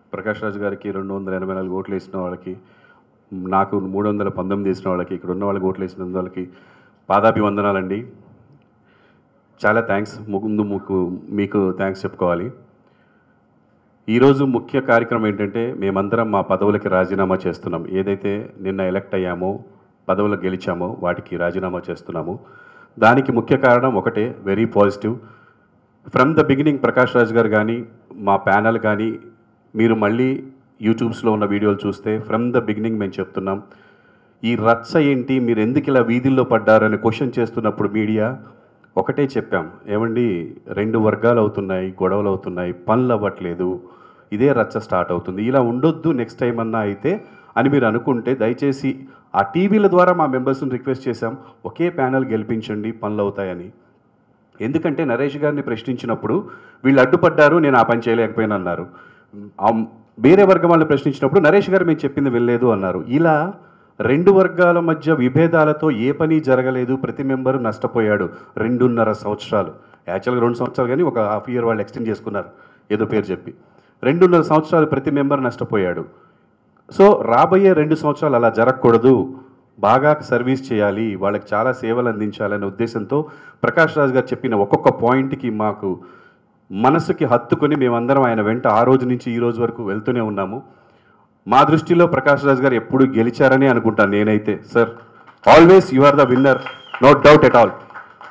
ప్రకాష్ రాజ్ గారికి రెండు వందల ఎనభై నాలుగు ఓట్లు వేసిన వాళ్ళకి నాకు మూడు వందల పంతొమ్మిది వేసిన వాళ్ళకి ఇక్కడ ఉన్న వాళ్ళకి ఓట్లు వేసిన వాళ్ళకి పాదాభివందనాలండి చాలా థ్యాంక్స్ ముందు మీకు మీకు థ్యాంక్స్ చెప్పుకోవాలి ఈరోజు ముఖ్య కార్యక్రమం ఏంటంటే మేమందరం మా పదవులకి రాజీనామా చేస్తున్నాం ఏదైతే నిన్న ఎలక్ట్ అయ్యామో పదవులు గెలిచామో వాటికి రాజీనామా చేస్తున్నాము దానికి ముఖ్య కారణం ఒకటే very positive from the beginning Prakash Raj గారు కానీ మా ప్యానల్ కానీ మీరు మళ్ళీ యూట్యూబ్స్లో ఉన్న వీడియోలు చూస్తే ఫ్రమ్ ద బిగినింగ్ మేము చెప్తున్నాం ఈ రచ్చ ఏంటి మీరు ఎందుకు ఇలా వీధుల్లో పడ్డారని క్వశ్చన్ చేస్తున్నప్పుడు మీడియా ఒకటే చెప్పాం ఏమండి రెండు వర్గాలు అవుతున్నాయి గొడవలు అవుతున్నాయి పనులు అవ్వట్లేదు ఇదే రచ్చ స్టార్ట్ అవుతుంది ఇలా ఉండొద్దు నెక్స్ట్ టైం అన్నా అయితే అని మీరు అనుకుంటే దయచేసి ఆ టీవీల ద్వారా మా మెంబర్స్ని రిక్వెస్ట్ చేశాం ఒకే ప్యానల్ గెలిపించండి పనులు అవుతాయని ఎందుకంటే నరేష్ గారిని ప్రశ్నించినప్పుడు వీళ్ళు అడ్డుపడ్డారు నేను ఆ పని చేయలేకపోయాను అన్నారు ఆ వేరే వర్గం వాళ్ళని ప్రశ్నించినప్పుడు నరేష్ గారు మేము చెప్పింది వెళ్ళలేదు అన్నారు ఇలా రెండు వర్గాల మధ్య విభేదాలతో ఏ పని జరగలేదు ప్రతి మెంబరు నష్టపోయాడు రెండున్నర సంవత్సరాలు యాక్చువల్గా రెండు సంవత్సరాలు కానీ ఒక హాఫ్ ఇయర్ వాళ్ళు ఎక్స్టెండ్ చేసుకున్నారు ఏదో పేరు చెప్పి రెండున్నర సంవత్సరాలు ప్రతి మెంబర్ నష్టపోయాడు సో రాబోయే రెండు సంవత్సరాలు అలా జరగకూడదు బాగా సర్వీస్ చేయాలి వాళ్ళకి చాలా సేవలు అందించాలనే ఉద్దేశంతో ప్రకాష్ రాజ్ గారు చెప్పిన ఒక్కొక్క పాయింట్కి మాకు మనసుకి హత్తుకొని మేమందరం ఆయన వెంట ఆ రోజు నుంచి ఈ రోజు వరకు వెళ్తూనే ఉన్నాము మా దృష్టిలో ప్రకాష్ రాజ్ గారు ఎప్పుడు గెలిచారని అనుకుంటాను నేనైతే sir always you are the winner no doubt at all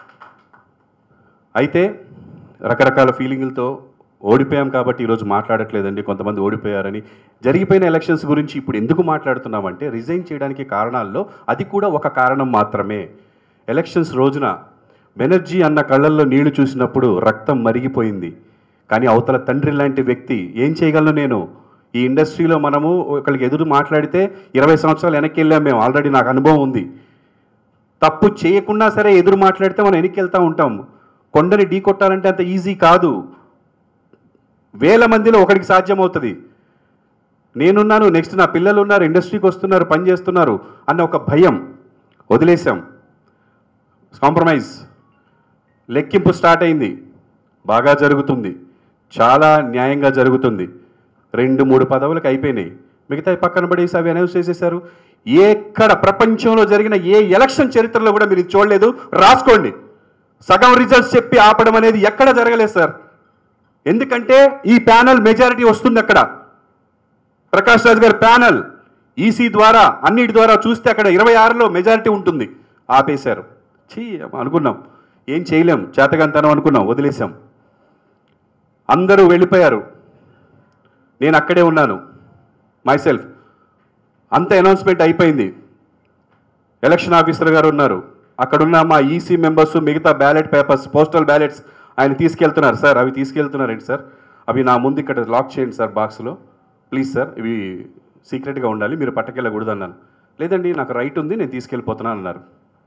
అయితే రకరకాల ఫీలింగులతో ఓడిపోయాం కాబట్టి ఈరోజు మాట్లాడట్లేదండి కొంతమంది ఓడిపోయారని జరిగిపోయిన ఎలక్షన్స్ గురించి ఇప్పుడు ఎందుకు మాట్లాడుతున్నామంటే రిజైన్ చేయడానికి కారణాల్లో అది కూడా ఒక కారణం మాత్రమే ఎలక్షన్స్ రోజున బెనర్జీ అన్న కళ్ళల్లో నీళ్లు చూసినప్పుడు రక్తం మరిగిపోయింది కానీ అవతల తండ్రి లాంటి వ్యక్తి ఏం చేయగలను నేను ఈ ఇండస్ట్రీలో మనము ఒకరికి ఎదురు మాట్లాడితే ఇరవై సంవత్సరాలు వెనక్కి వెళ్ళాం మేము ఆల్రెడీ నాకు అనుభవం ఉంది తప్పు చేయకుండా సరే ఎదురు మాట్లాడితే మనం వెనక్కి వెళ్తూ ఉంటాం కొండని ఢీ కొట్టాలంటే అంత ఈజీ కాదు వేల మందిలో ఒకడికి సాధ్యమవుతుంది నేనున్నాను నెక్స్ట్ నా పిల్లలు ఉన్నారు ఇండస్ట్రీకి వస్తున్నారు పని చేస్తున్నారు అన్న ఒక భయం వదిలేసాం కాంప్రమైజ్ లెక్కింపు స్టార్ట్ అయింది బాగా జరుగుతుంది చాలా న్యాయంగా జరుగుతుంది రెండు మూడు పదవులకు అయిపోయినాయి మిగతా పక్కన పడేసి అవి అనౌన్స్ చేసేశారు ఎక్కడ ప్రపంచంలో జరిగిన ఏ ఎలక్షన్ చరిత్రలో కూడా మీరు ఇది చూడలేదు రాసుకోండి సగం రిజల్ట్స్ చెప్పి ఆపడం అనేది ఎక్కడ జరగలేదు సార్ ఎందుకంటే ఈ ప్యానల్ మెజారిటీ వస్తుంది అక్కడ ప్రకాష్ రాజ్ గారి ప్యానల్ ఈసీ ద్వారా అన్నిటి ద్వారా చూస్తే అక్కడ ఇరవై ఆరులో మెజారిటీ ఉంటుంది ఆపేశారు చీ అనుకున్నాం ఏం చేయలేం చేతకంతనం అనుకున్నాం వదిలేసాం అందరూ వెళ్ళిపోయారు నేను అక్కడే ఉన్నాను మైసెల్ఫ్ అంత అనౌన్స్మెంట్ అయిపోయింది ఎలక్షన్ ఆఫీసర్ గారు ఉన్నారు అక్కడున్న మా ఈసీ మెంబర్స్ మిగతా బ్యాలెట్ పేపర్స్ పోస్టల్ బ్యాలెట్స్ ఆయన తీసుకెళ్తున్నారు సార్ అవి తీసుకెళ్తున్నారండి సార్ అవి నా ముందు ఇక్కడ లాక్ చేయండి సార్ బాక్స్లో ప్లీజ్ సార్ ఇవి సీక్రెట్గా ఉండాలి మీరు పట్టకెళ్ళకూడదు అన్నాను లేదండి నాకు రైట్ ఉంది నేను తీసుకెళ్ళిపోతున్నాను అన్నారు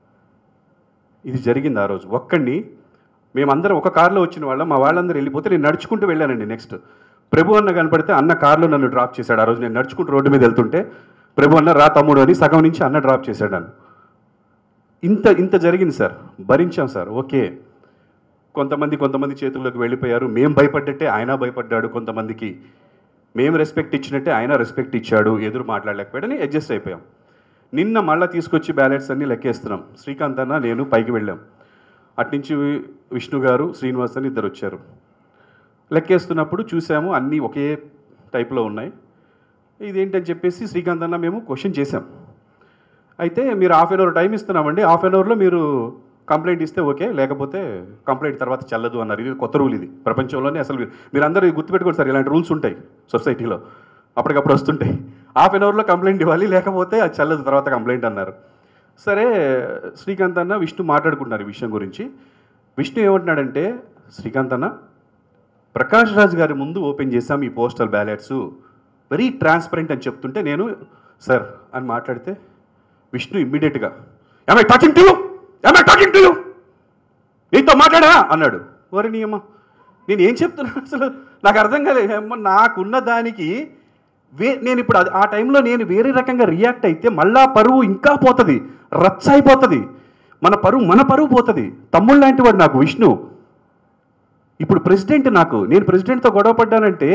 ఇది జరిగింది ఆ రోజు ఒక్కడిని మేమందరం ఒక కారులో వచ్చిన వాళ్ళం మా వాళ్ళందరూ వెళ్ళిపోతే నేను నడుచుకుంటూ వెళ్ళానండి నెక్స్ట్ ప్రభు అన్న కనపడితే అన్న కారులో నన్ను డ్రాప్ చేశాడు ఆ రోజు నేను నడుచుకుంటూ రోడ్డు మీద వెళ్తుంటే ప్రభు అన్న రా తమ్ముడు అని సగం నుంచి అన్న డ్రాప్ చేశాడు నన్ను ఇంత ఇంత జరిగింది సార్ భరించాం సార్ ఓకే కొంతమంది కొంతమంది చేతుల్లోకి వెళ్ళిపోయారు మేము భయపడ్డట్టే ఆయన భయపడ్డాడు కొంతమందికి మేము రెస్పెక్ట్ ఇచ్చినట్టే ఆయన రెస్పెక్ట్ ఇచ్చాడు ఎదురు మాట్లాడలేకపోయాడని అడ్జస్ట్ అయిపోయాం నిన్న మళ్ళీ తీసుకొచ్చి బ్యాలెట్స్ అన్ని లెక్కేస్తున్నాం శ్రీకాంత్ అన్న నేను పైకి వెళ్ళాం అట్నుంచి విష్ణు గారు శ్రీనివాస్ అని ఇద్దరు వచ్చారు లెక్కేస్తున్నప్పుడు చూసాము అన్నీ ఒకే టైప్లో ఉన్నాయి ఇదేంటని చెప్పేసి శ్రీకాంత్ అన్న మేము క్వశ్చన్ చేశాం అయితే మీరు హాఫ్ అన్ అవర్ టైం ఇస్తున్నామండి హాఫ్ అన్ అవర్లో మీరు కంప్లైంట్ ఇస్తే ఓకే లేకపోతే కంప్లైంట్ తర్వాత చెల్లదు అన్నారు ఇది కొత్త రూల్ ఇది ప్రపంచంలోనే అసలు మీరు- మీరందరూ ఇది గుర్తుపెట్టుకోండి సార్ ఇలాంటి రూల్స్ ఉంటాయి సొసైటీలో అప్పటికప్పుడు వస్తుంటాయి హాఫ్ అన్ అవర్లో కంప్లైంట్ ఇవ్వాలి లేకపోతే అది చెల్లదు తర్వాత కంప్లైంట్ అన్నారు సరే శ్రీకాంత్ అన్న విష్ణు మాట్లాడుకుంటున్నారు ఈ విషయం గురించి విష్ణు ఏమంటున్నాడంటే శ్రీకాంత్ అన్న ప్రకాష్ రాజ్ గారి ముందు ఓపెన్ చేశాం ఈ పోస్టల్ బ్యాలెట్స్ వెరీ ట్రాన్స్పరెంట్ అని చెప్తుంటే నేను సార్ అని మాట్లాడితే విష్ణు ఇమ్మీడియట్గా I talking to you I talking to you నీతో మాట్లాడా అన్నాడు ఓరి నీ అమ్మ నేను ఏం చెప్తున్నా అసలు నాకు అర్థం కాలేదు అమ్మ నాకున్న దానికి వే నేను ఇప్పుడు అది ఆ టైంలో నేను వేరే రకంగా రియాక్ట్ అయితే మళ్ళా పరువు ఇంకా పోతుంది రచ్చ అయిపోతుంది మన పరువు మన పరువు పోతుంది తమ్ముడు లాంటి వాడు నాకు విష్ణు ఇప్పుడు ప్రెసిడెంట్ నాకు నేను ప్రెసిడెంట్తో గొడవ పడ్డానంటే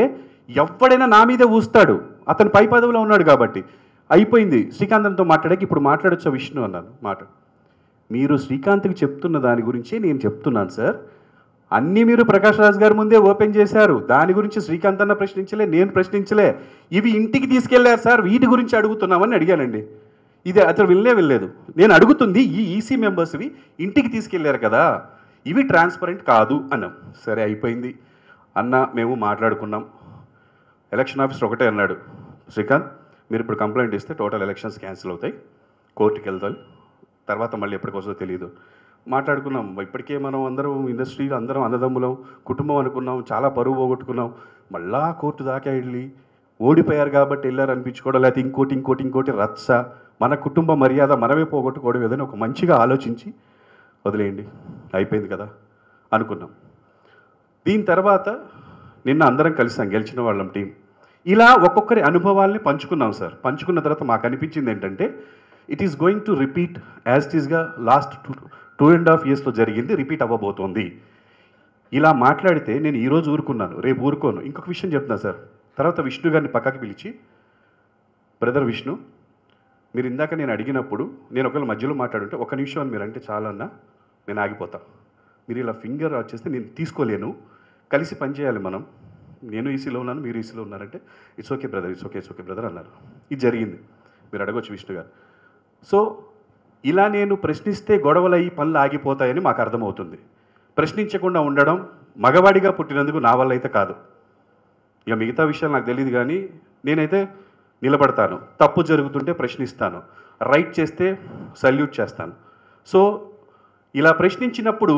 ఎవడైనా నా మీదే ఊస్తాడు అతను పై పదవిలో ఉన్నాడు కాబట్టి అయిపోయింది శ్రీకాంతంతో మాట్లాడాక ఇప్పుడు మాట్లాడొచ్చా విష్ణు అన్నాను మాట మీరు శ్రీకాంత్కి చెప్తున్న దాని గురించే నేను చెప్తున్నాను సార్ అన్నీ మీరు ప్రకాష్ రాజ్ గారి ముందే ఓపెన్ చేశారు దాని గురించి శ్రీకాంత్ అన్న ప్రశ్నించలే నేను ప్రశ్నించలే ఇవి ఇంటికి తీసుకెళ్లారు సార్ వీటి గురించి అడుగుతున్నామని అడిగానండి ఇది అతను వినలే వెళ్ళలేదు నేను అడుగుతుంది ఈ ఈసీ మెంబర్స్వి ఇంటికి తీసుకెళ్లారు కదా ఇవి ట్రాన్స్పరెంట్ కాదు అన్నాం సరే అయిపోయింది అన్న మేము మాట్లాడుకున్నాం ఎలక్షన్ ఆఫీసర్ ఒకటే అన్నాడు శ్రీకాంత్ మీరు ఇప్పుడు కంప్లైంట్ ఇస్తే టోటల్ ఎలక్షన్స్ క్యాన్సిల్ అవుతాయి కోర్టుకి వెళ్తాయి తర్వాత మళ్ళీ ఎప్పటికి వస్తుందో తెలియదు మాట్లాడుకున్నాం ఇప్పటికే మనం అందరం ఇండస్ట్రీలో అందరం అన్నదమ్ములం కుటుంబం అనుకున్నాం చాలా పరువు పోగొట్టుకున్నాం మళ్ళా కోర్టు దాకా వెళ్ళి ఓడిపోయారు కాబట్టి వెళ్ళారు అనిపించుకోవడం లేకపోతే ఇంకోటి ఇంకోటి ఇంకోటి రచ్చ మన కుటుంబ మర్యాద మనమే పోగొట్టుకోవడం ఏదైనా ఒక మంచిగా ఆలోచించి వదిలేయండి అయిపోయింది కదా అనుకున్నాం దీని తర్వాత నిన్న అందరం కలిసాం గెలిచిన వాళ్ళం టీం ఇలా ఒక్కొక్కరి అనుభవాల్ని పంచుకున్నాం సార్ పంచుకున్న తర్వాత మాకు అనిపించింది ఏంటంటే it is going to repeat as it ఈస్గా last two two and half ఇయర్స్లో జరిగింది రిపీట్ అవ్వబోతోంది ఇలా మాట్లాడితే నేను ఈరోజు ఊరుకున్నాను రేపు ఊరుకోను ఇంకొక విషయం చెప్తున్నా సార్ తర్వాత విష్ణు గారిని పక్కకి పిలిచి బ్రదర్ విష్ణు మీరు ఇందాక నేను అడిగినప్పుడు నేను ఒకవేళ మధ్యలో మాట్లాడుంటే ఒక నిమిషం అని మీరు అంటే చాలన్నా నేను ఆగిపోతా మీరు ఇలా ఫింగర్ వచ్చేస్తే నేను తీసుకోలేను కలిసి పనిచేయాలి మనం నేను ఈసీలో ఉన్నాను మీరు ఈసీలో ఉన్నారంటే it's okay brother it's okay it's okay brother అన్నారు ఇది జరిగింది మీరు అడగొచ్చు విష్ణు గారు సో ఇలా నేను ప్రశ్నిస్తే గొడవలు అయ్యి పనులు ఆగిపోతాయని మాకు అర్థమవుతుంది ప్రశ్నించకుండా ఉండడం మగవాడిగా పుట్టినందుకు నా వల్ల అయితే కాదు ఇక మిగతా విషయాలు నాకు తెలియదు కానీ నేనైతే నిలబడతాను తప్పు జరుగుతుంటే ప్రశ్నిస్తాను రైట్ చేస్తే సల్యూట్ చేస్తాను సో ఇలా ప్రశ్నించినప్పుడు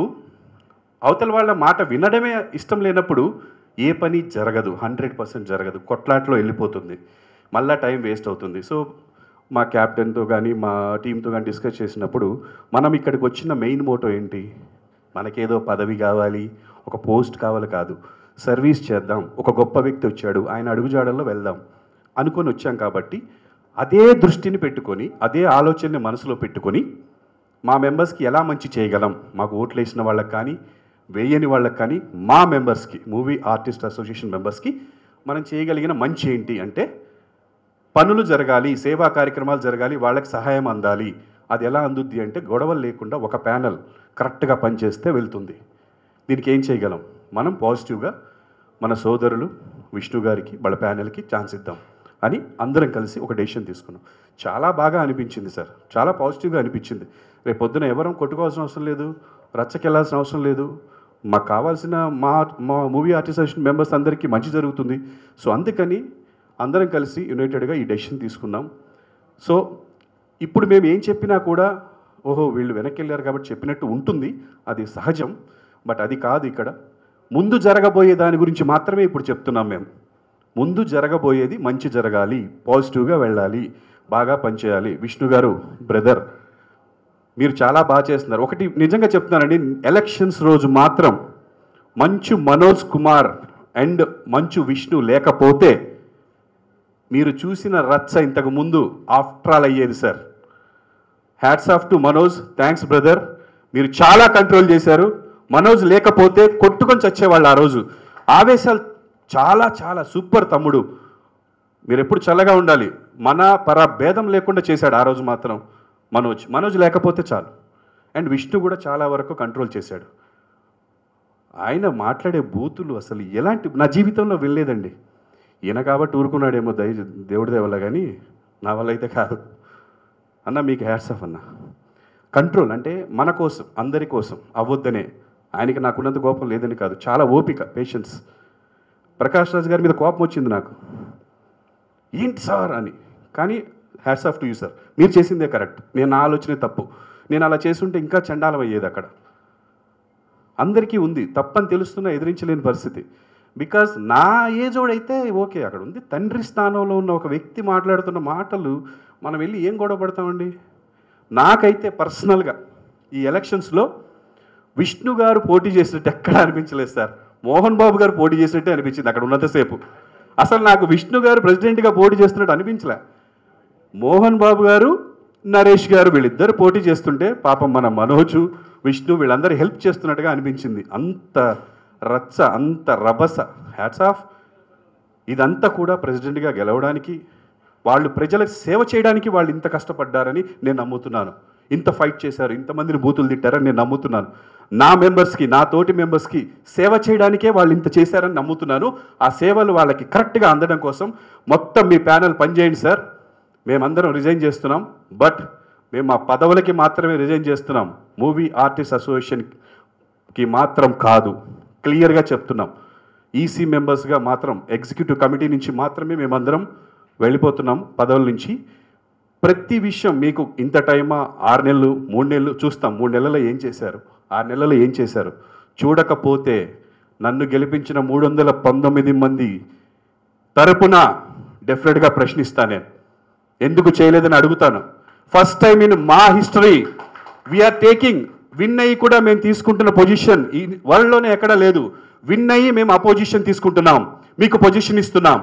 అవతల వాళ్ళ మాట వినడమే ఇష్టం లేనప్పుడు ఏ పని జరగదు హండ్రెడ్ పర్సెంట్ జరగదు కొట్లాట్లో వెళ్ళిపోతుంది మళ్ళా టైం వేస్ట్ అవుతుంది సో మా క్యాప్టెన్తో కానీ మా టీంతో కానీ డిస్కస్ చేసినప్పుడు మనం ఇక్కడికి వచ్చిన మెయిన్ మోటో ఏంటి మనకేదో పదవి కావాలి ఒక పోస్ట్ కావాలి కాదు సర్వీస్ చేద్దాం ఒక గొప్ప వ్యక్తి వచ్చాడు ఆయన అడుగుజాడల్లో వెళ్దాం అనుకొని వచ్చాం కాబట్టి అదే దృష్టిని పెట్టుకొని అదే ఆలోచనని మనసులో పెట్టుకొని మా మెంబర్స్కి ఎలా మంచి చేయగలం మాకు ఓట్లు వేసిన వాళ్ళకి కానీ వేయని వాళ్ళకి కానీ మా మెంబర్స్కి మూవీ ఆర్టిస్ట్ అసోసియేషన్ మెంబర్స్కి మనం చేయగలిగిన మంచి ఏంటి అంటే పనులు జరగాలి సేవా కార్యక్రమాలు జరగాలి వాళ్ళకి సహాయం అందాలి అది ఎలా అందుద్ది అంటే గొడవలు లేకుండా ఒక ప్యానల్ కరెక్ట్గా పనిచేస్తే వెళ్తుంది దీనికి ఏం చేయగలం మనం పాజిటివ్గా మన సోదరులు విష్ణు గారికి వాళ్ళ ప్యానెల్కి ఛాన్స్ ఇద్దాం అని అందరం కలిసి ఒక డెసిషన్ తీసుకున్నాం చాలా బాగా అనిపించింది సార్ చాలా పాజిటివ్గా అనిపించింది రేపు పొద్దున ఎవరం కొట్టుకోవాల్సిన అవసరం లేదు రచ్చకెళ్లాల్సిన అవసరం లేదు మాకు కావాల్సిన మా మా మూవీ ఆర్టిస్ట్ మెంబర్స్ అందరికీ మంచి జరుగుతుంది సో అందుకని అందరం కలిసి యునైటెడ్గా ఈ డెసిషన్ తీసుకున్నాం సో ఇప్పుడు మేము ఏం చెప్పినా కూడా ఓహో వీళ్ళు వెనక్కి వెళ్ళారు కాబట్టి చెప్పినట్టు ఉంటుంది అది సహజం బట్ అది కాదు ఇక్కడ ముందు జరగబోయే దాని గురించి మాత్రమే ఇప్పుడు చెప్తున్నాం మేము ముందు జరగబోయేది మంచి జరగాలి పాజిటివ్గా వెళ్ళాలి బాగా పనిచేయాలి విష్ణు గారు బ్రదర్ మీరు చాలా బాగా చేస్తున్నారు ఒకటి నిజంగా చెప్తున్నానండి ఎలక్షన్స్ రోజు మాత్రం మంచు మనోజ్ కుమార్ అండ్ మంచు విష్ణు లేకపోతే మీరు చూసిన రచ్చ ఇంతకు ముందు ఆఫ్టర్ ఆల్ అయ్యేది sir hats off to Manoj thanks brother మీరు చాలా కంట్రోల్ చేశారు మనోజ్ లేకపోతే కొట్టుకొని చచ్చేవాళ్ళు ఆ రోజు ఆవేశాలు చాలా చాలా సూపర్ తమ్ముడు మీరు ఎప్పుడు చల్లగా ఉండాలి మన పర భేదం లేకుండా చేశాడు ఆ రోజు మాత్రం మనోజ్ మనోజ్ లేకపోతే చాలు అండ్ విష్ణు కూడా చాలా వరకు కంట్రోల్ చేశాడు ఆయన మాట్లాడే బూతులు అసలు ఎలాంటి నా జీవితంలో వెళ్ళలేదండి ఈయన కాబట్టి ఊరుకున్నాడేమో దయ దేవుడి వల్ల కానీ నా వల్ల అయితే కాదు అన్న మీకు హ్యాట్స్ ఆఫ్ అన్న కంట్రోల్ అంటే మన కోసం అందరి కోసం అవ్వద్దనే ఆయనకి నాకున్నంత కోపం లేదని కాదు చాలా ఓపిక పేషెన్స్ ప్రకాష్ రాజ్ గారి మీద కోపం వచ్చింది నాకు ఏంటి సార్ అని కానీ hats off to you sir మీరు చేసిందే కరెక్ట్ నేను నా ఆలోచనే తప్పు నేను అలా చేస్తుంటే ఇంకా చండాలం అయ్యేది అక్కడ అందరికీ ఉంది తప్పని తెలుస్తున్నా ఎదిరించలేని పరిస్థితి బికాజ్ నా ఏజోడైతే ఓకే అక్కడ ఉంది తండ్రి స్థానంలో ఉన్న ఒక వ్యక్తి మాట్లాడుతున్న మాటలు మనం వెళ్ళి ఏం గొడవ పడతామండి నాకైతే పర్సనల్గా ఈ ఎలక్షన్స్లో విష్ణు గారు పోటీ చేసినట్టు ఎక్కడ అనిపించలేదు సార్ మోహన్ బాబు గారు పోటీ చేసినట్టే అనిపించింది అక్కడ ఉన్నంతసేపు అసలు నాకు విష్ణు గారు ప్రెసిడెంట్గా పోటీ చేస్తున్నట్టు అనిపించలే మోహన్ బాబు గారు నరేష్ గారు వీళ్ళిద్దరు పోటీ చేస్తుంటే పాపం మన మనోజు విష్ణు వీళ్ళందరూ హెల్ప్ చేస్తున్నట్టుగా అనిపించింది అంత రచ్చ అంత రభస హ్యాట్స్ ఆఫ్ ఇదంతా కూడా ప్రెసిడెంట్గా గెలవడానికి వాళ్ళు ప్రజలకు సేవ చేయడానికి వాళ్ళు ఇంత కష్టపడ్డారని నేను నమ్ముతున్నాను ఇంత ఫైట్ చేశారు ఇంతమందిని బూతులు తిట్టారని నేను నమ్ముతున్నాను నా మెంబర్స్కి నా తోటి మెంబర్స్కి సేవ చేయడానికే వాళ్ళు ఇంత చేశారని నమ్ముతున్నాను ఆ సేవలు వాళ్ళకి కరెక్ట్గా అందడం కోసం మొత్తం మీ ప్యానల్ పనిచేయండి సార్ మేమందరం రిజైన్ చేస్తున్నాం బట్ మేము మా పదవులకి మాత్రమే రిజైన్ చేస్తున్నాం మూవీ ఆర్టిస్ట్ అసోసియేషన్కి మాత్రం కాదు క్లియర్గా చెప్తున్నాం ఈసీ మెంబర్స్గా మాత్రం ఎగ్జిక్యూటివ్ కమిటీ నుంచి మాత్రమే మేమందరం వెళ్ళిపోతున్నాం పదవుల నుంచి ప్రతి విషయం మీకు ఇంత టైమా ఆరు నెలలు మూడు నెలలు చూస్తాం మూడు నెలల్లో ఏం చేశారు ఆరు నెలల్లో ఏం చేశారు చూడకపోతే నన్ను గెలిపించిన మూడు వందల పంతొమ్మిది మంది తరపున డెఫినెట్గా ప్రశ్నిస్తా నేను ఎందుకు చేయలేదని అడుగుతాను ఫస్ట్ టైం ఇన్ మా హిస్టరీ వీఆర్ టేకింగ్ విన్ అయ్యి కూడా మేము తీసుకుంటున్న పొజిషన్ ఈ వరల్డ్లోనే ఎక్కడా లేదు విన్ అయ్యి మేము ఆ పొజిషన్ తీసుకుంటున్నాం మీకు పొజిషన్ ఇస్తున్నాం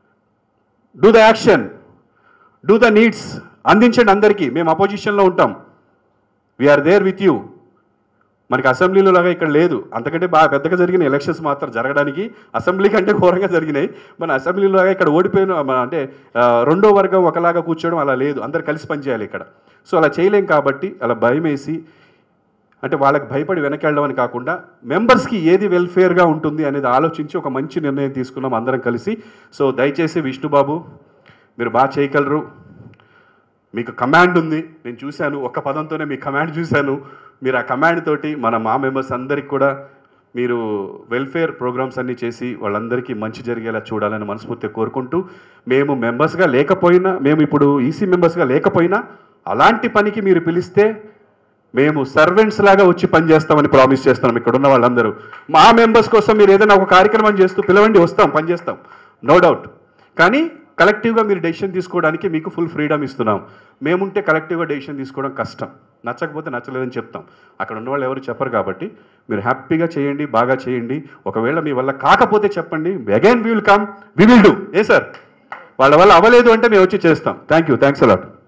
do the action do the needs అందించండి అందరికీ మేము అపోజిషన్లో ఉంటాం వీఆర్ దేర్ విత్ యూ మనకి అసెంబ్లీలో లాగా ఇక్కడ లేదు అంతకంటే బాగా పెద్దగా జరిగిన ఎలక్షన్స్ మాత్రం జరగడానికి అసెంబ్లీ కంటే ఘోరంగా జరిగినాయి మన అసెంబ్లీలో లాగా ఇక్కడ ఓడిపోయిన మన అంటే ఆ, రెండో వర్గం ఒకలాగా కూర్చోవడం అలా లేదు అందరు కలిసి పనిచేయాలి ఇక్కడ సో అలా చేయలేం కాబట్టి అలా భయం వేసి అంటే వాళ్ళకి భయపడి వెనకెళ్ళడం అని కాకుండా మెంబర్స్కి ఏది వెల్ఫేర్గా ఉంటుంది అనేది ఆలోచించి ఒక మంచి నిర్ణయం తీసుకున్నాం అందరం కలిసి సో దయచేసి విష్ణుబాబు మీరు బాగా చేయగలరు మీకు కమాండ్ ఉంది నేను చూశాను ఒక్క పదంతోనే మీ కమాండ్ చూశాను మీరు ఆ కమాండ్ తోటి మన మా మెంబర్స్ అందరికి కూడా మీరు వెల్ఫేర్ ప్రోగ్రామ్స్ అన్నీ చేసి వాళ్ళందరికీ మంచి జరిగేలా చూడాలని మనస్ఫూర్తిగా కోరుకుంటూ మేము మెంబర్స్గా లేకపోయినా మేము ఇప్పుడు ఈసీ మెంబర్స్గా లేకపోయినా అలాంటి పనికి మీరు పిలిస్తే మేము సర్వెంట్స్ లాగా వచ్చి పనిచేస్తామని ప్రామిస్ చేస్తున్నాం ఇక్కడ ఉన్న వాళ్ళందరూ మా మెంబర్స్ కోసం మీరు ఏదైనా ఒక కార్యక్రమం చేస్తూ పిలవండి వస్తాం పనిచేస్తాం నో డౌట్ కానీ కలెక్టివ్గా మీరు డెసిషన్ తీసుకోవడానికి మీకు ఫుల్ ఫ్రీడమ్ ఇస్తున్నాం మేముంటే కలెక్టివ్గా డెసిషన్ తీసుకోవడం కష్టం నచ్చకపోతే నచ్చలేదని చెప్తాం అక్కడ ఉన్న వాళ్ళు ఎవరు చెప్పరు కాబట్టి మీరు హ్యాపీగా చేయండి బాగా చేయండి ఒకవేళ మీ వల్ల కాకపోతే చెప్పండి again we will come we will do a sir వాళ్ళ వల్ల అవ్వలేదు అంటే మేము వచ్చి చేస్తాం థ్యాంక్ యూ థ్యాంక్స్ అలాట్